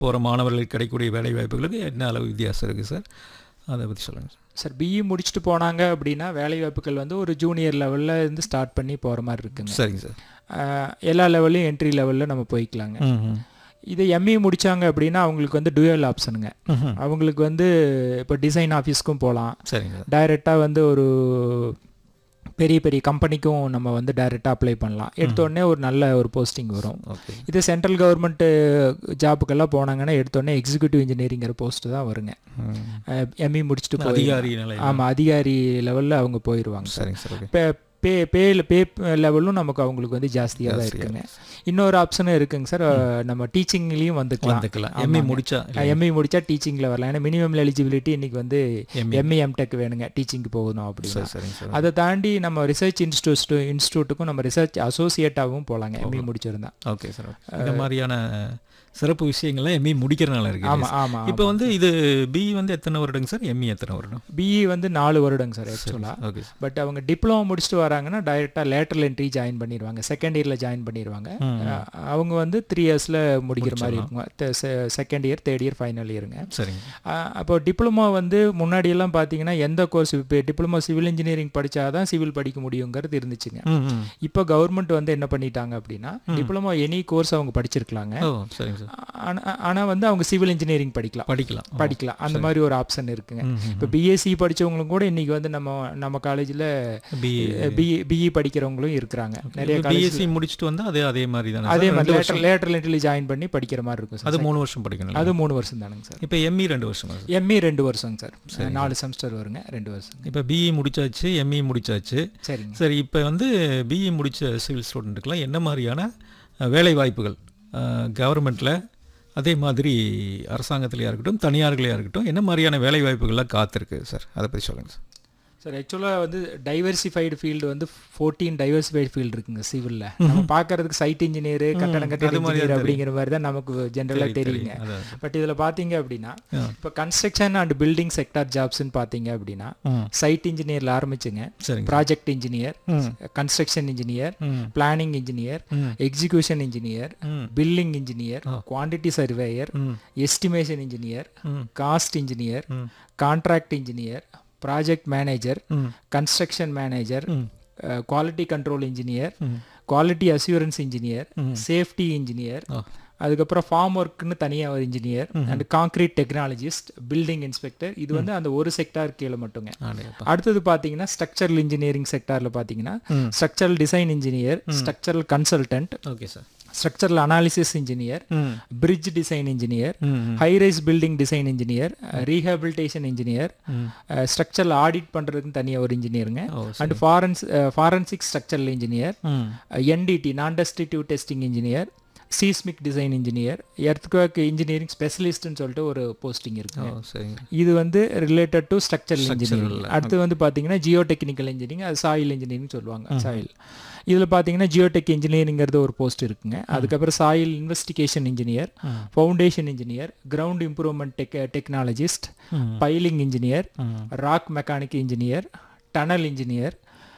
போகிற மாணவர்களுக்கு கிடைக்கக்கூடிய வேலை வாய்ப்புகளுக்கு என்ன அளவு வித்தியாசம் இருக்குது சார் அதை பற்றி சொல்லுங்கள் சார் சார் பிஇ முடிச்சுட்டு போனாங்க அப்படின்னா வேலைவாய்ப்புகள் வந்து ஒரு ஜூனியர் லெவலில் இருந்து ஸ்டார்ட் பண்ணி போகிற மாதிரி இருக்குங்க சரிங்க சார் ஆஹ் எல்லா லெவல்லையும் என்ட்ரி லெவலில் நம்ம போய்க்கலாங்க ம் ம் இது எம்இ முடிச்சாங்க அப்படின்னா அவங்களுக்கு வந்து டுயல் ஆப்ஷனுங்க ம்ஹும். அவங்களுக்கு வந்து இப்போ டிசைன் ஆஃபீஸ்க்கும் போகலாம் சரிங்க சார் டைரெக்டாக வந்து ஒரு பெரிய பெரிய கம்பெனிக்கும் நம்ம வந்து டைரெக்டாக அப்ளை பண்ணலாம் எடுத்த உடனே ஒரு நல்ல ஒரு போஸ்டிங் வரும் ஓகே இது சென்ட்ரல் கவர்மெண்ட் ஜாப்புக்கெல்லாம் போனாங்கன்னா எடுத்தோடனே எக்ஸிக்யூட்டிவ் இன்ஜினியரிங்கிற போஸ்ட் தான் வருங்க எம்இ முடிச்சுட்டு போய் அதிகாரி நிலை ஆமாம் அதிகாரி லெவலில் அவங்க போயிருவாங்க சார் சரிங்க சார் ஓகே இப்போ பே பே பே லெவலும் நமக்கு அவங்களுக்கு வந்து ஜாஸ்தியாக தான் ஜாஸ்தியா இருக்குங்க இன்னொரு ஆப்ஷனும் இருக்குங்க சார் நம்ம டீச்சிங்லேயும் வந்துக்கலாம் வந்துக்கலாம் எம்ஏ முடிச்சா எம்இ முடிச்சா டீச்சிங்கில் வரலாம் ஏன்னா மினிமம் எலிஜிபிலிட்டி இன்னைக்கு வந்து ME. எம்இ எம்டெக் வேணுங்க டீச்சிங்க்கு போகணும் அப்படின்னா சரி சரிங்க சார் அதை தாண்டி நம்ம ரிசர்ச் இன்ஸ்டியூட் இன்ஸ்டியூட்டுக்கும் நம்ம ரிசர்ச் அசோசியேட்டாகவும் போகலாங்க எம்இ முடிச்சிருந்தா ஓகே சார் ஓகே இந்த மாதிரியான சிறப்பு விஷயங்கள்லாம் எம்இ முடிக்கிறனால இருக்கு ஆமாம் ஆமாம் இப்போ வந்து இது பி வந்து எத்தனை வருடங்க சார் எம்இ எத்தனை வருடம் பிஇ வந்து நாலு வருடங்க சார் ஆக்சுவலாக ஓகே சார் பட் அவங்க டிப்ளமோ முடிச்சுட்டு வராங்கன்னா டைரெக்டாக லேட்டரல் என்ட்ரி ஜாயின் பண்ணிடுவாங்க செகண்ட் இயரில் ஜாயின் பண்ணிடுவாங்க அஹ் அவங்க வந்து த்ரீ இயர்ஸில் முடிக்கிற மாதிரி இருக்குங்க second year third year final இயருங்க சரிங்க அஹ் அப்போ டிப்ளமோ வந்து முன்னாடியெல்லாம் பார்த்தீங்கன்னா எந்த கோர்ஸ் இப்போ டிப்ளமோ சிவில் இன்ஜினியரிங் படித்தாதான் சிவில் படிக்க முடியுங்கிறது இருந்துச்சுங்க ம் ம் இப்போ கவர்மெண்ட் வந்து என்ன பண்ணிட்டாங்க அப்படின்னா டிப்ளமோ எனி கோர்ஸ் அவங்க படிச்சிருக்கலாங்க ஓ சரிங்க சார் ஆனால் வந்து அவங்க சிவில் இன்ஜினியரிங் படிக்கலாம் படிக்கலாம் படிக்கலாம் அந்த மாதிரி ஒரு ஆப்ஷன் இருக்குங்க இப்போ பிஎஸ்சி படிச்சவங்களும் கூட இன்னைக்கு வந்து நம்ம நம்ம காலேஜில் பி பிஇ பிஇ படிக்கிறவங்களும் இருக்கிறாங்க நிறைய காலேஜ் பிஎஸ்சி முடிச்சுட்டு வந்தா அதே அதே மாதிரி தானே அதே சார்? மாதிரி ரெண்டு லேட்டர் லேட்டரல் என்ட்ரி ஜாயின் பண்ணி படிக்கிற மாதிரி இருக்கும் அது சார் மூணு வருஷம் படிக்கணும் அது மூணு வருஷம் தானுங்க சார் இப்போ எம்இ ரெண்டு வருஷமா சார் எம்இ ரெண்டு வருஷங்க சார் நாலு செமஸ்டர் வருங்க ரெண்டு வருஷம் இப்போ பிஇ முடிச்சாச்சு எம்இ முடிச்சாச்சு சரிங்க சரி இப்போ வந்து பிஇ முடிச்ச சிவில் ஸ்டூடெண்ட்டுக்கெல்லாம் என்ன மாதிரியான அஹ், வேலை வாய்ப்புகள் கவர்மெண்ட்டில் அதே மாதிரி அரசாங்கத்திலையா இருக்கட்டும் தனியார்களையாக இருக்கட்டும் என்ன மாதிரியான வேலை வாய்ப்புகள்லாம் காத்திருக்கு சார் அதை பற்றி சொல்லுங்கள் சார் சார் ஆக்சுவலாக வந்து டைவர்சிஃபைடு ஃபீல்டு வந்து ஃபோர்டீன் டைவர்சிஃபைடு ஃபீல்டு இருக்குங்க சிவிலில் நம்ம பார்க்கறதுக்கு சைட் இன்ஜினியர் கட்டடம் கட்டிட இன்ஜினியர் அப்படிங்கிற மாதிரி தான் நமக்கு ஜென்ரலாக தெரியுங்க அதான் பட் இதில் பார்த்தீங்க அப்படின்னா ஆ. இப்போ கன்ஸ்ட்ரக்ஷன் அண்ட் பில்டிங் செக்டார் ஜாப்ஸ்னு பார்த்தீங்க அப்படின்னா ம் சைட் இன்ஜினியரில் ஆரம்பிச்சுங்க சரிங்க ப்ராஜெக்ட் இன்ஜினியர் ம் கன்ஸ்ட்ரக்ஷன் இன்ஜினியர் ம் பிளானிங் இன்ஜினியர் ம் எக்ஸிகியூஷன் இன்ஜினியர் ம் பில்லிங் இன்ஜினியர் குவாண்டிட்டி சர்வேயர் ம் எஸ்டிமேஷன் இன்ஜினியர் ம் காஸ்ட் இன்ஜினியர் ம் கான்ட்ராக்ட் இன்ஜினியர் ப்ராஜெக்ட் மேனேஜர் ம் கன்ஸ்ட்ரக்ஷன் மேனேஜர் ம் குவாலிட்டி கண்ட்ரோல் இன்ஜினியர் ம் குவாலிட்டி அசூரன்ஸ் இன்ஜினியர் ம். சேஃப்டி இன்ஜினியர் ஆ. அதுக்கப்புறம் ஃபார்ம் ஒர்க்குன்னு தனியாக ஒரு engineer and concrete technologist building inspector இது வந்து அந்த ஒரு செக்டார் கீழே மட்டுங்க ஆடையப்பா அடுத்தது பார்த்தீங்கன்னா ஸ்ட்ரக்சரல் இன்ஜினியரிங் செக்டாரில் பார்த்தீங்கன்னா ம். Structural design engineer structural consultant okay sir structural analysis engineer ம் பிரிட்ஜ் டிசைன் இன்ஜினியர் ம் high rise building design engineer rehabilitation engineer ம் ஸ்ட்ரக்சரல் ஆடிட் பண்ணுறதுக்கு தனியாக ஒரு இன்ஜினியருங்க ஓ அண்ட் ஃபாரன்ஸ் ஃபாரன்சிக் ஸ்ட்ரக்சரல் இன்ஜினியர் ம் NDT non destructive testing engineer seismic design engineer earthquake engineering ஸ்பெஷலிஸ்ட்னு சொல்லிட்டு ஒரு போஸ்டிங் ஓ இருக்கு சரிங்க இது வந்து related to structural Structural, engineering அடுத்து வந்து பார்த்தீங்கன்னா ஜியோ டெக்னிக்கல் இன்ஜினியரிங் அது சாயில் இன்ஜினியரிங் சொல்லுவாங்க சாயில் இதில் பார்த்தீங்கன்னா ஜியோடெக் இன்ஜினியரிங்கிறது ஒரு போஸ்ட் இருக்குங்க அதுக்கப்புறம் சாயில் இன்வெஸ்டிகேஷன் இன்ஜினியர் ம். Foundation engineer ground improvement tech technologist ம். பைலிங் இன்ஜினியர் ம் rock mechanic engineer tunnel engineer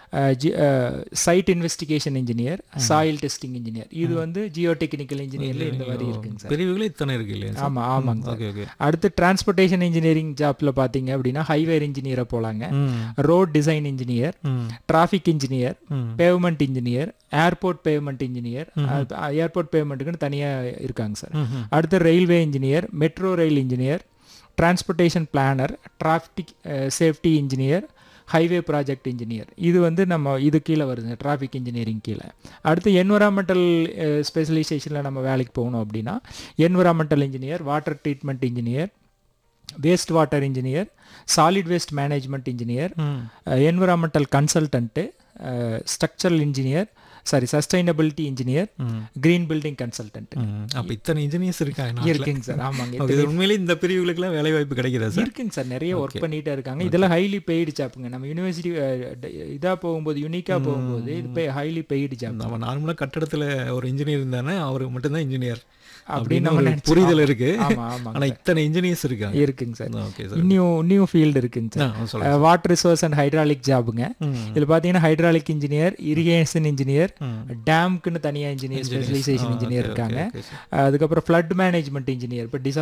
site investigation engineer soil testing engineer இது வந்து ஜியோ டெக்னிக்கல் இன்ஜினியர்ல இந்த மாதிரி இருக்குங்க சார் பிரிவுகளே இத்தனை இருக்கு இல்லையா சார் ஆமா ஆமாங்க சார் ஓகே ஓகே அடுத்து டிரான்ஸ்போர்ட்டேஷன் இன்ஜினியரிங் ஜாப்ல பாத்தீங்க அப்படின்னா ஹைவே இன்ஜினியரை போலாங்க ம் ரோட் டிசைன் இன்ஜினியர் ம் டிராஃபிக் இன்ஜினியர் ம் pavement engineer airport pavement engineer airport பேவ்மெண்ட்டுக்குன்னு தனியாக இருக்காங்க சார் ம்ஹும். அடுத்து railway engineer metro rail engineer transportation planner traffic safety engineer highway project engineer இது வந்து நம்ம இது கீழே வருதுங்க டிராஃபிக் இன்ஜினியரிங் கீழே அடுத்து என்விரான்மெண்டல் ஸ்பெஷலைசேஷனில் நம்ம வேலைக்கு போகணும் அப்படின்னா environmental engineer water treatment engineer waste water engineer solid waste management engineer ம் environmental consultant structural engineer sorry sustainability engineer ம் கிரீன் பில்டிங் கன்சல்டன்ட் ம் அப்போ இத்தனை இன்ஜினியர்ஸ் இருக்காங்க நாட்டுல. இருக்குங்க சார் ஆமாங்க ஓகே, இது உண்மையிலே இந்த பிரிவுகளுக்கெல்லாம் வேலை வாய்ப்பு கிடைக்குதா சார் இருக்குங்க சார் நிறைய ஒர்க் பண்ணிட்டே இருக்காங்க இதெல்லாம் ஹைலி பெய்டு ஜாப்புங்க நம்ம யூனிவர்சிட்டி இதாக போகும்போது யூனிக்காக போகும்போது இது ஹைலி பெய்டு ஜாப் நம்ம நார்மலாக கட்டடத்தில் ஒரு இன்ஜினியர் இருந்தானே அவர் மட்டும்தான் இன்ஜினியர் அப்படின்னு நம்ம ஒரு நினைச்சோம். புரிதல் இருக்கு ஆமா ஆமாங்க ஆனா இத்தனை இன்ஜினியர்ஸ் இருக்காங்க இருக்குங்க சார் ஓகே சார் இன்னும் இன்னும் ஃபீல்டு இருக்குங்க சார் ஆ சொல்லுங்க வாட்டர் ரிசோர்ஸ் அண்ட் ஹைட்ராலிக் ஜாபுங்க ம். இதில் பார்த்தீங்கன்னா ஹைட்ராலிக் இன்ஜினியர் இரிகேஷன் இன்ஜினியர் ம். டேம்க்குன்னு தனியாக இன்ஜினியர் ஸ்பெஷலைசேஷன் ஆ, இன்ஜினியர் okay, இருக்காங்க okay, okay, sir. அதுக்கப்புறம் ஃப்ளட் மேனேஜ்மெண்ட் இன்ஜினியர் இப்போ